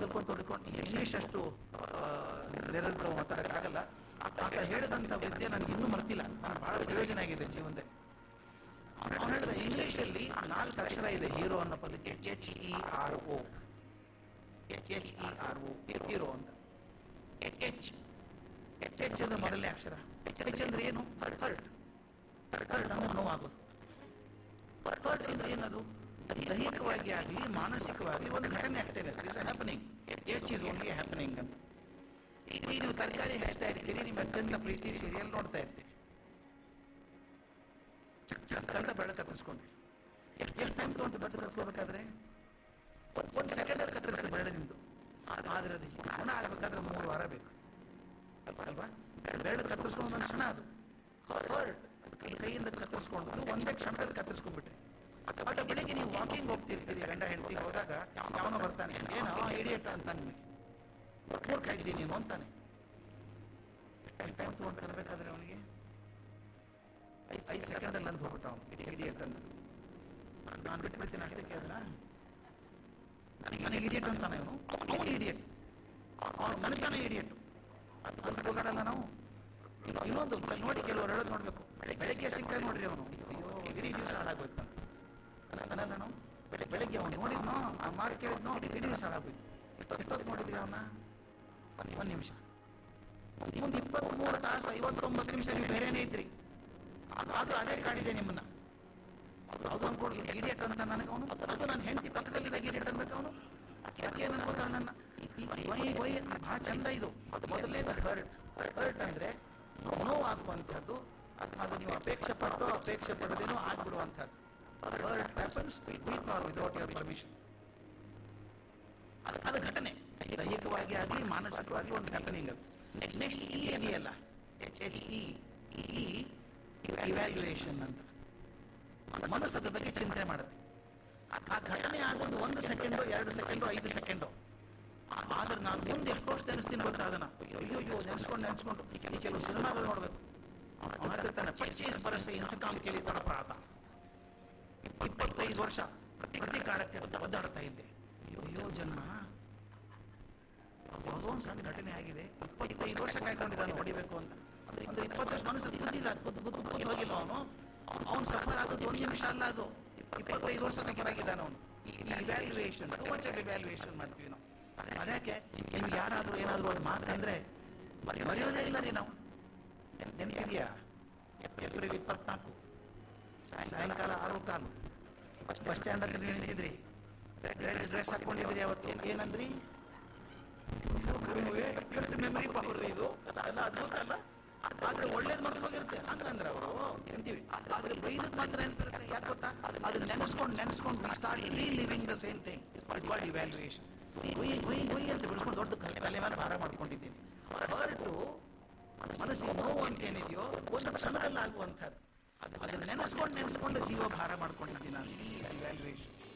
ಓದ್ಕೊಂಡು ಓದ್ಕೊಂಡು ಇಂಗ್ಲೀಷ್ ಅಷ್ಟು ನೆರಳು ಮಾತಾಡೋಕ್ಕಾಗಲ್ಲ ಆತ ಹೇಳಿದಂಥ ವಿದ್ಯೆ ನನಗೆ ಇನ್ನೂ ಮರ್ತಿಲ್ಲ ನಾನು ಬಹಳ ಪ್ರಯೋಜನ ಆಗಿದೆ ಜೀವನದಲ್ಲಿ ಅವನು ಹೇಳಿದ ಇಂಗ್ಲೀಷಲ್ಲಿ ನಾಲ್ಕು ಅಕ್ಷರ ಇದೆ ಹೀರೋ ಅನ್ನೋ ಪದಕ್ಕೆ H E R O H H E R O hero ಅಂತ ಎಚ್ ಎಚ್ ಎಚ್ ಎಚ್ ಅಂದ್ರೆ ಮೊದಲನೇ ಅಕ್ಷರ ಎಚ್ ಅಂದ್ರೆ ಏನು ಹರ್ಟ್ ಹರ್ಟ್ ಹರ್ಟ್ ಅಂದ್ರೆ ನೋವಾಗೋದು ಹರ್ಟ್ ಅಂದ್ರೆ ಏನದು ದೈಹಿಕವಾಗಿ ಆಗಲಿ ಮಾನಸಿಕವಾಗಿ ಒಂದು ಘಟನೆ ಆಗ್ತಾ ಇದೆ it's happening H is only happening ಅಂತ ಈಗ ನೀವು ತರಕಾರಿ ಹೆಚ್ಚ್ತಾ ಇರ್ತೀರಿ ನಿಮ್ಮ ಅತ್ಯಂತ ಪ್ರೀತಿ ಸೀರಿಯಲ್ ನೋಡ್ತಾ ಇರ್ತೀರಿ ಚಂದ ಬೆಳೆ ಕತ್ತರಿಸ್ಕೊಂಡ್ರಿ ಎಷ್ಟು ಎಷ್ಟು ಟೈಮ್ ತೊಗೊಂಡು ಬೆಳೆ ಕತ್ಕೋಬೇಕಾದ್ರೆ ಒಂದು ಸೆಕೆಂಡಲ್ಲಿ ಕತ್ತರಿಸ್ತದೆ ಬೆಳೆ ನಿಂತು ಆದ್ರೆ ಅದು ಗುಣ ಆಗ್ಬೇಕಾದ್ರೆ ಮೂರು ವಾರ ಬೇಕು ಅಲ್ವಾ ಬೆಳೆ ಕತ್ತರಿಸ್ಕೊಂಡು ಒಂದು ಕ್ಷಣ ಅದು ಹರ್ಟ್ ಕೈಯಿಂದ ಕತ್ತರಿಸ್ಕೊಂಡು ಒಂದೇ ಕ್ಷಣದಲ್ಲಿ ಕತ್ತರಿಸ್ಕೊಂಡ್ಬಿಟ್ರಿ ಮತ್ತೆ ಬೆಳಿಗ್ಗೆ ನೀವು ವಾಕಿಂಗ್ ಹೋಗ್ತಿರ್ತೀರಿ ಗಂಡ ಹೆಂಡತಿ ಹೋದಾಗ ಯಾವನೋ ಬರ್ತಾನೆ ಏನೋ ಇಡಿಯಟ್ ಅಂತಾನೆ ನಿಮಗೆ ಮೂರ್ಖ ಇದ್ದೀನಿ ನೀನು ಅಂತಾನೆ ಎಷ್ಟು ಟೈಮ್ ತೊಗೊಂಡು ಕಲ್ಬೇಕಾದ್ರೆ ಅವನಿಗೆ ಐದು ಐದು ಸೆಕೆಂಡಲ್ಲಿ ಅಂತ ಹೋಗ್ಬಿಟ್ಟ ಅವನು ಇಡಿಯಟ್ ಅಂತ ನಾನು ಬಿಟ್ಟು ಬಿಡ್ತೀನಿ ಅಷ್ಟಕ್ಕೆ ಅದನ್ನ ನನಗೆ ನನಗೆ ಇಡಿಯಟ್ ಅಂತಾನೆ ಅವನು ಅವನು ಇಡಿಯಟ್ ಅವನು ನನಗಾನೆ ಇಡಿಯಟ್ ಅದು ಅಂತ ಹೋಗೋಣಲ್ಲ ನಾವು ಇನ್ನೊಂದು ನೋಡಿ ಕೆಲವರು ಹೇಳೋದು ನೋಡ್ಬೇಕು ಬೆಳಗ್ಗೆ ಸಿಗ್ತಾ ನೋಡ್ರಿ ಅವನು ಅಯ್ಯೋ ಇಡೀ ದಿವಸ ಹಾಳಾಗೋಯ್ತು ಅನ್ನಲ್ಲ ನಾವು ಬೆಳಗ್ಗೆ ಅವನು ನೋಡಿದ್ನೋ ಆ ಮಾತು ಕೇಳಿದ್ನೋ ಇಡೀ ದಿವಸ ಹಾಳಾಗೋಯ್ತು ಎಷ್ಟೊತ್ತು ನೋಡಿದ್ರಿ ಅವನ್ನ ಒಂದು ನಿಮಿಷ ಮುಂದೆ ಇಪ್ಪತ್ತ್ಮೂರು ತಾಸು ಐವತ್ತೊಂಬತ್ತು ನಿಮಿಷ ನೀವು ಬೇರೆನೇ ಇದ್ರಿ ಅದು ಅದು ಅದೇ ಕಾಡಿದೆ ನಿಮ್ಮನ್ನ ಅದು ಅದು ಅನ್ಕೊಡು ಇಡಿಯಟ್ ಅಂತ ನನಗೆ ಅವನು ಅದು ನನ್ನ ಹೆಂಡತಿ ಪಕ್ಕದಲ್ಲಿದ್ದಾಗ ಇಡಿಯಟ್ ಅನ್ಬೇಕು ಅವನು ಯಾಕೆ ಅನ್ಕೋತಾಳ ನನ್ನ ಒಯ್ ಒಯ್ ಆ ಚಂದ ಇದು ಅದು ಮೊದಲನೇದು ಹರ್ಟ್ ಹರ್ಟ್ ಅಂದ್ರೆ ನೋವು ಆಗುವಂಥದ್ದು ಅದು ನೀವು ಅಪೇಕ್ಷೆ ಪಟ್ಟು ಅಪೇಕ್ಷೆ ಪಡದೇನೋ ಆಗ್ಬಿಡುವಂಥದ್ದು hurt happens with or without your permission ಅದು ಘಟನೆ ದೈಹಿಕವಾಗಿ ಆಗಲಿ ಮಾನಸಿಕವಾಗಿ ಒಂದು ಹ್ಯಾಪನಿಂಗ್ ಅದು ನೆಕ್ಸ್ಟ್ ನೆಕ್ಸ್ಟ್ ಇ ಇದೆಯಲ್ಲ H H E E evaluation ಅಂತ ಮನಸ್ಸು ಅದ್ರ ಬಗ್ಗೆ ಚಿಂತನೆ ಮಾಡುತ್ತೆ ಆ ಘಟನೆ ಆಗೊಂದು ಒಂದು ಸೆಕೆಂಡು ಎರಡು ಸೆಕೆಂಡು ಐದು ಸೆಕೆಂಡು ಆದ್ರೆ ನಾನು ಮುಂದೆ ಎಷ್ಟು ವರ್ಷ ನೆನೆಸ್ತೀನಿ ಗೊತ್ತಾ ಅದನ್ನ ಅಯ್ಯೋ ಅಯ್ಯೋ ನೆನೆಸ್ಕೊಂಡು ನೆನೆಸ್ಕೊಂಡು ಈ ಕೆಲವು ಸಿನಿಮಾಗಳು ನೋಡ್ಬೇಕು ಅವನು ಹೇಳ್ತಿರ್ತಾನೆ ಪಚ್ಚೀಸ್ ಬರಸ ಇಂತಕಾಮ್ ಕೇಳಿ ತಡಪ್ರಾತ ಇಪ್ಪತ್ತೈದು ವರ್ಷ ಪ್ರತಿಕಾರಕ್ಕೆ ಒದ್ದಾಡ್ತಾ ಇದ್ದೆ ಅಯ್ಯೋ ಅಯ್ಯೋ ಜನ್ಮ ಯಾವುದೋ ಒಂದು ಸಣ್ಣ ಘಟನೆ ಆಗಿದೆ ಇಪ್ಪತ್ತೈದು ವರ್ಷ ಕಾಯ್ಕೊಂಡಿದ್ದಾನೆ ಹೊಡಿಬೇಕು ಅಂತ ಅಂದ್ರೆ ಇಪ್ಪತ್ತು ವರ್ಷ ಮನಸ್ಸಲ್ಲಿ ಬಂದಿಲ್ಲ ಗೊತ್ತು ಗೊತ್ತು ಗೊತ್ತು ಹೋಗಿಲ್ಲ ಅವನು ಅವ್ನು ಸಫರ್ ಆಗೋದು ಒಂದು ನಿಮಿಷ ಅಲ್ಲ ಅದು ಇಪ್ಪತ್ತೈದು ವರ್ಷ ಸಫರ್ ಆಗಿದ್ದಾನೆ ಅವನು ಇವ್ಯಾಲ್ಯೂಯೇಷನ್ ಟು ಮಚ್ ಇವ್ಯಾಲ್ಯೂಯೇಷನ್ ಮಾಡ್ತೀವಿ ನಾವು ಅದಕ್ಕೆ ನಿಮ್ಗೆ ಯಾರಾದರೂ ಏನಾದರೂ ಒಂದು ಮಾತಂದ್ರೆ ಮರೆಯೋದೇ ಇಲ್ಲ ರೀ ನಾವು ನೆನಪಿದೆಯಾ ಏಪ್ರಿಲ್ ಇಪ್ಪತ್ನಾಲ್ಕು ಸಾಯಂಕಾಲ ಆರು ಕಾಲು ಬಸ್ ಸ್ಟ್ಯಾಂಡ್ ಹತ್ರ ನೀವು ನಿಂತಿದ್ರಿ ರೆಡ್ ಡ್ರೆಸ್ ಹಾಕೊಂಡಿದ್ರಿ ಅವತ್ತು ಏನಂದ್ರಿ ಮೆಮರಿ ಪವರ್ ಇದು ಅಲ್ಲ ಅದ್ಭುತ ಅಲ್ಲ ಆದ್ರೆ ಒಳ್ಳೇದು ಮಾತ್ರ ಹೋಗಿರುತ್ತೆ ಹಂಗಂದ್ರೆ ಅವರು ಅಂತೀವಿ ಆದ್ರೆ ಬೈದದ್ ಮಾತ್ರ ಏನಿರುತ್ತೆ ಯಾಕೆ ಗೊತ್ತಾ ಅದನ್ನ ನೆನೆಸ್ಕೊಂಡು ನೆನೆಸ್ಕೊಂಡು we start reliving the same thing it's called evaluation ಗುಯ್ ಗುಯ್ ಗುಯ್ ಅಂತ ಬಿಡ್ಸ್ಕೊಂಡು ದೊಡ್ಡ ತಲೆ ಮೇಲೆ ಭಾರ ಮಾಡ್ಕೊಂಡಿದ್ದೀನಿ ಹೊರಟು ಮನಸ್ಸಿಗೆ ನೋವು ಅಂತ ಏನಿದೆಯೋ ಒಂದು ಕ್ಷಣದಲ್ಲಿ ಆಗುವಂಥದ್ದು ಅದನ್ನ ನೆನೆಸ್ಕೊಂಡು ನೆನೆಸ್ಕೊಂಡು ಜೀವ ಭಾರ ಮಾಡ್ಕೊಂಡಿದ್ದೀನಿ ನಾನು ಈ ಇವ್ಯಾಲ್ಯೂಯೇಷನ್